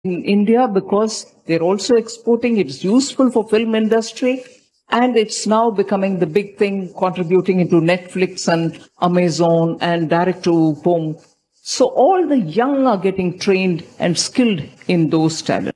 in India because they're also exporting. It's useful for film industry and it's now becoming the big thing contributing into Netflix and Amazon and direct to home. So all the young are getting trained and skilled in those talents.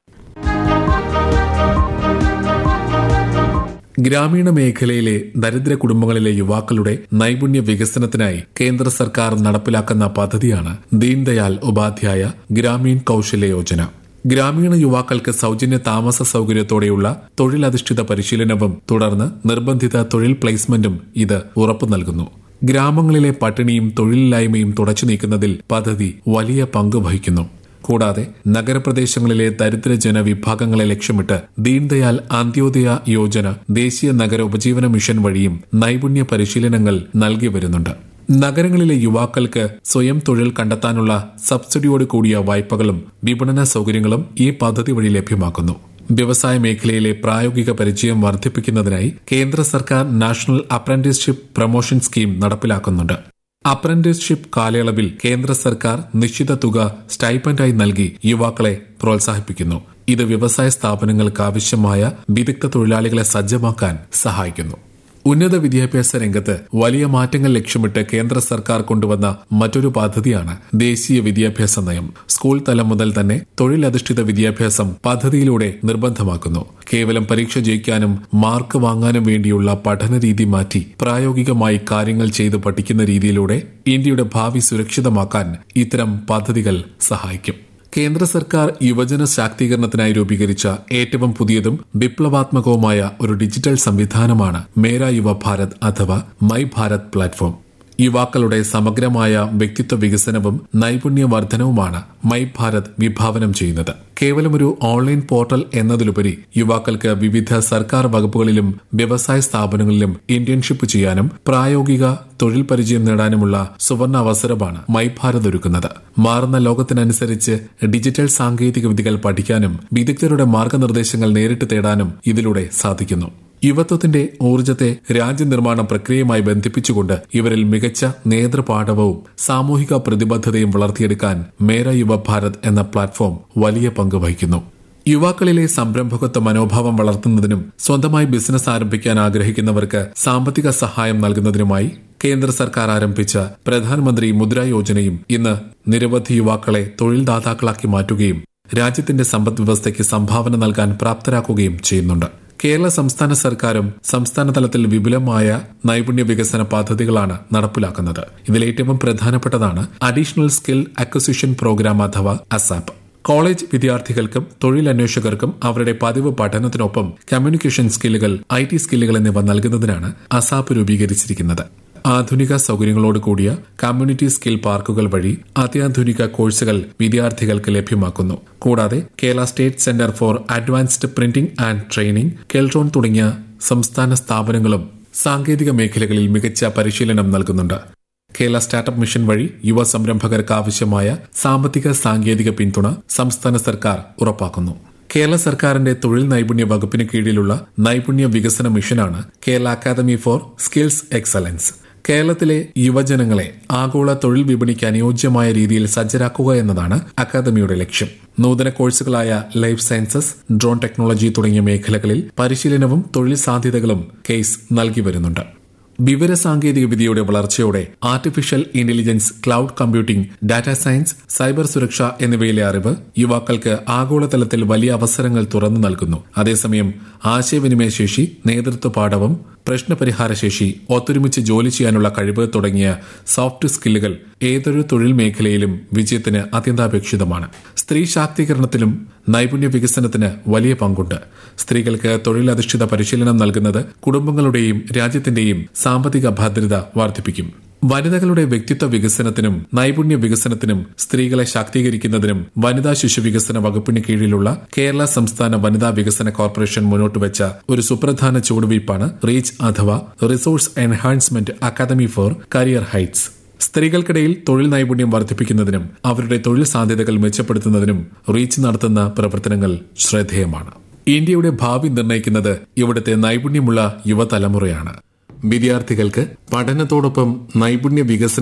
ഗ്രാമീണ മേഖലയിലെ ദരിദ്ര കുടുംബങ്ങളിലെ യുവാക്കളുടെ നൈപുണ്യ വികസനത്തിനായി കേന്ദ്ര സർക്കാർ നടപ്പിലാക്കുന്ന പദ്ധതിയാണ് ദീൻദയാൽ ഉപാധ്യായ ഗ്രാമീൺ കൌശല്യ യോജന ഗ്രാമീണ യുവാക്കൾക്ക് സൌജന്യ താമസ സൌകര്യത്തോടെയുള്ള തൊഴിലധിഷ്ഠിത പരിശീലനവും തുടർന്ന് നിർബന്ധിത തൊഴിൽ പ്ലേസ്മെന്റും ഇത് ഉറപ്പു നൽകുന്നു ഗ്രാമങ്ങളിലെ പട്ടിണിയും തൊഴിലില്ലായ്മയും തുടച്ചു നീക്കുന്നതിൽ പദ്ധതി വലിയ പങ്ക് വഹിക്കുന്നു കൂടാതെ നഗരപ്രദേശങ്ങളിലെ ദരിദ്ര ജനവിഭാഗങ്ങളെ ലക്ഷ്യമിട്ട് ദീൻദയാൽ അന്ത്യോദയ യോജന ദേശീയ നഗര ഉപജീവന മിഷൻ വഴിയും നൈപുണ്യ പരിശീലനങ്ങൾ നൽകി വരുന്നുണ്ട് നഗരങ്ങളിലെ യുവാക്കൾക്ക് സ്വയം തൊഴിൽ കണ്ടെത്താനുള്ള സബ്സിഡിയോട് കൂടിയ വായ്പകളും വിപണന സൌകര്യങ്ങളും ഈ പദ്ധതി വഴി ലഭ്യമാക്കുന്നു വ്യവസായ മേഖലയിലെ പ്രായോഗിക പരിചയം വർദ്ധിപ്പിക്കുന്നതിനായി കേന്ദ്ര സർക്കാർ നാഷണൽ അപ്രന്റീസ്ഷിപ്പ് പ്രൊമോഷൻ സ്കീം നടപ്പിലാക്കുന്നുണ്ട് അപ്രന്റീസ്ഷിപ്പ് കാലയളവിൽ കേന്ദ്ര സർക്കാർ നിശ്ചിത തുക സ്റ്റൈപ്പൻഡായി നൽകി യുവാക്കളെ പ്രോത്സാഹിപ്പിക്കുന്നു ഇത് വ്യവസായ സ്ഥാപനങ്ങൾക്ക് ആവശ്യമായ വിദഗ്ധ തൊഴിലാളികളെ സജ്ജമാക്കാൻ സഹായിക്കുന്നു ഉന്നത വിദ്യാഭ്യാസ രംഗത്ത് വലിയ മാറ്റങ്ങൾ ലക്ഷ്യമിട്ട് കേന്ദ്ര സർക്കാർ കൊണ്ടുവന്ന മറ്റൊരു പദ്ധതിയാണ് ദേശീയ വിദ്യാഭ്യാസ നയം സ്കൂൾ തലം മുതൽ തന്നെ തൊഴിലധിഷ്ഠിത വിദ്യാഭ്യാസം പദ്ധതിയിലൂടെ നിർബന്ധമാക്കുന്നു കേവലം പരീക്ഷ ജയിക്കാനും മാർക്ക് വാങ്ങാനും വേണ്ടിയുള്ള പഠന രീതി മാറ്റി പ്രായോഗികമായി കാര്യങ്ങൾ ചെയ്ത് പഠിക്കുന്ന രീതിയിലൂടെ ഇന്ത്യയുടെ ഭാവി സുരക്ഷിതമാക്കാൻ ഇത്തരം പദ്ധതികൾ സഹായിക്കും കേന്ദ്ര സർക്കാർ യുവജന ശാക്തീകരണത്തിനായി രൂപീകരിച്ച ഏറ്റവും പുതിയതും വിപ്ലവാത്മകവുമായ ഒരു ഡിജിറ്റൽ സംവിധാനമാണ് മേര യുവ ഭാരത് അഥവാ മൈ ഭാരത് പ്ലാറ്റ്ഫോം യുവാക്കളുടെ സമഗ്രമായ വ്യക്തിത്വ വികസനവും നൈപുണ്യ വർധനവുമാണ് മൈ ഭാരത് വിഭാവനം ചെയ്യുന്നത് കേവലം ഒരു ഓൺലൈൻ പോർട്ടൽ എന്നതിലുപരി യുവാക്കൾക്ക് വിവിധ സർക്കാർ വകുപ്പുകളിലും വ്യവസായ സ്ഥാപനങ്ങളിലും ഇന്റേൺഷിപ്പ് ചെയ്യാനും പ്രായോഗിക തൊഴിൽ പരിചയം നേടാനുമുള്ള സുവർണ അവസരമാണ് മൈ ഭാരത് ഒരുക്കുന്നത് മാറുന്ന ലോകത്തിനനുസരിച്ച് ഡിജിറ്റൽ സാങ്കേതിക വിദ്യകൾ പഠിക്കാനും വിദഗ്ധരുടെ മാർഗനിർദ്ദേശങ്ങൾ നേരിട്ട് തേടാനും ഇതിലൂടെ സാധിക്കുന്നു യുവത്വത്തിന്റെ ഊർജത്തെ രാജ്യനിർമ്മാണ പ്രക്രിയയുമായി ബന്ധിപ്പിച്ചുകൊണ്ട് ഇവരിൽ മികച്ച നേതൃപാഠവും സാമൂഹിക പ്രതിബദ്ധതയും വളർത്തിയെടുക്കാൻ മേര യുവ ഭാരത് എന്ന പ്ലാറ്റ്ഫോം വലിയ പങ്ക് വഹിക്കുന്നു യുവാക്കളിലെ സംരംഭകത്വ മനോഭാവം വളർത്തുന്നതിനും സ്വന്തമായി ബിസിനസ് ആരംഭിക്കാൻ ആഗ്രഹിക്കുന്നവർക്ക് സാമ്പത്തിക സഹായം നൽകുന്നതിനുമായി കേന്ദ്ര സർക്കാർ ആരംഭിച്ച പ്രധാനമന്ത്രി മുദ്ര യോജനയും ഇന്ന് നിരവധി യുവാക്കളെ തൊഴിൽദാതാക്കളാക്കി മാറ്റുകയും രാജ്യത്തിന്റെ സമ്പദ് വ്യവസ്ഥയ്ക്ക് സംഭാവന നൽകാൻ പ്രാപ്തരാക്കുകയും ചെയ്യുന്നുണ്ട് കേരള സംസ്ഥാന സർക്കാരും സംസ്ഥാന തലത്തിൽ വിപുലമായ നൈപുണ്യ വികസന പദ്ധതികളാണ് നടപ്പിലാക്കുന്നത് ഇതിലേറ്റവും പ്രധാനപ്പെട്ടതാണ് അഡീഷണൽ സ്കിൽ അക്വസിഷൻ പ്രോഗ്രാം അഥവാ അസാപ്പ് കോളേജ് വിദ്യാർത്ഥികൾക്കും തൊഴിലന്വേഷകർക്കും അവരുടെ പതിവ് പഠനത്തിനൊപ്പം കമ്മ്യൂണിക്കേഷൻ സ്കില്ലുകൾ ഐ ടി സ്കില്ലുകൾ എന്നിവ നൽകുന്നതിനാണ് അസാപ്പ് രൂപീകരിച്ചിരിക്കുന്നത് ആധുനിക സൌകര്യങ്ങളോട് കൂടിയ കമ്മ്യൂണിറ്റി സ്കിൽ പാർക്കുകൾ വഴി അത്യാധുനിക കോഴ്സുകൾ വിദ്യാർത്ഥികൾക്ക് ലഭ്യമാക്കുന്നു കൂടാതെ Kerala state centre for advanced printing and training Keltron തുടങ്ങിയ സംസ്ഥാന സ്ഥാപനങ്ങളും സാങ്കേതിക മേഖലകളിൽ മികച്ച പരിശീലനം നൽകുന്നുണ്ട് കേരള സ്റ്റാർട്ടപ്പ് മിഷൻ വഴി യുവ സംരംഭകർക്ക് ആവശ്യമായ സാമ്പത്തിക സാങ്കേതിക പിന്തുണ സംസ്ഥാന സർക്കാർ ഉറപ്പാക്കുന്നു കേരള സർക്കാരിന്റെ തൊഴിൽ നൈപുണ്യ വകുപ്പിന് കീഴിലുള്ള നൈപുണ്യ വികസന മിഷനാണ് Kerala academy for skills excellence കേരളത്തിലെ യുവജനങ്ങളെ ആഗോള തൊഴിൽ വിപണിക്ക് അനുയോജ്യമായ രീതിയിൽ സജ്ജരാക്കുക എന്നതാണ് അക്കാദമിയുടെ ലക്ഷ്യം നൂതന കോഴ്സുകളായ ലൈഫ് സയൻസസ് ഡ്രോൺ ടെക്നോളജി തുടങ്ങിയ മേഖലകളിൽ പരിശീലനവും തൊഴിൽ സാധ്യതകളും കേസ് നൽകി വരുന്നുണ്ട് വിവരസാങ്കേതിക വിദ്യയുടെ വളർച്ചയോടെ artificial intelligence cloud computing data science cyber സുരക്ഷ എന്നിവയിലെ അറിവ് യുവാക്കൾക്ക് ആഗോളതലത്തിൽ വലിയ അവസരങ്ങൾ തുറന്നു നൽകുന്നു അതേസമയം ആശയവിനിമയ ശേഷി നേതൃത്വ പാഠവും പ്രശ്നപരിഹാരശേഷി ഒത്തൊരുമിച്ച് ജോലി ചെയ്യാനുള്ള കഴിവ് തുടങ്ങിയ സോഫ്റ്റ് സ്കില്ലുകൾ ഏതൊരു തൊഴിൽ മേഖലയിലും വിജയത്തിന് അത്യന്താപേക്ഷിതമാണ് സ്ത്രീ ശാക്തീകരണത്തിലും നൈപുണ്യ വികസനത്തിന് വലിയ പങ്കുണ്ട് സ്ത്രീകൾക്ക് തൊഴിലധിഷ്ഠിത പരിശീലനം നൽകുന്നത് കുടുംബങ്ങളുടെയും രാജ്യത്തിന്റെയും സാമ്പത്തിക ഭദ്രത വർദ്ധിപ്പിക്കും വനിതകളുടെ വ്യക്തിത്വ വികസനത്തിനും നൈപുണ്യ വികസനത്തിനും സ്ത്രീകളെ ശാക്തീകരിക്കുന്നതിനും വനിതാ ശിശു വികസന വകുപ്പിന് കീഴിലുള്ള കേരള സംസ്ഥാന വനിതാ വികസന കോർപ്പറേഷൻ മുന്നോട്ട് വെച്ച ഒരു സുപ്രധാന ചുവടുവയ്പ്പാണ് റീച്ച് അഥവാ resource enhancement academy for career heights സ്ത്രീകൾക്കിടയിൽ തൊഴിൽ നൈപുണ്യം വർദ്ധിപ്പിക്കുന്നതിനും അവരുടെ തൊഴിൽ സാധ്യതകൾ മെച്ചപ്പെടുത്തുന്നതിനും റീച്ച് നടത്തുന്ന പ്രവർത്തനങ്ങൾ ശ്രദ്ധേയമാണ് ഇന്ത്യയുടെ ഭാവി നിർണ്ണയിക്കുന്നത് ഇവിടുത്തെ നൈപുണ്യമുള്ള യുവതലമുറയാണ് വിദ്യാർത്ഥികൾക്ക് പഠനത്തോടൊപ്പം നൈപുണ്യ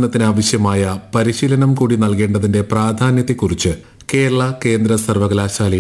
വികസനത്തിനാവശ്യമായ പരിശീലനം കൂടി നൽകേണ്ടതിന്റെ പ്രാധാന്യത്തെക്കുറിച്ച് കേരള കേന്ദ്ര സർവകലാശാലയിൽ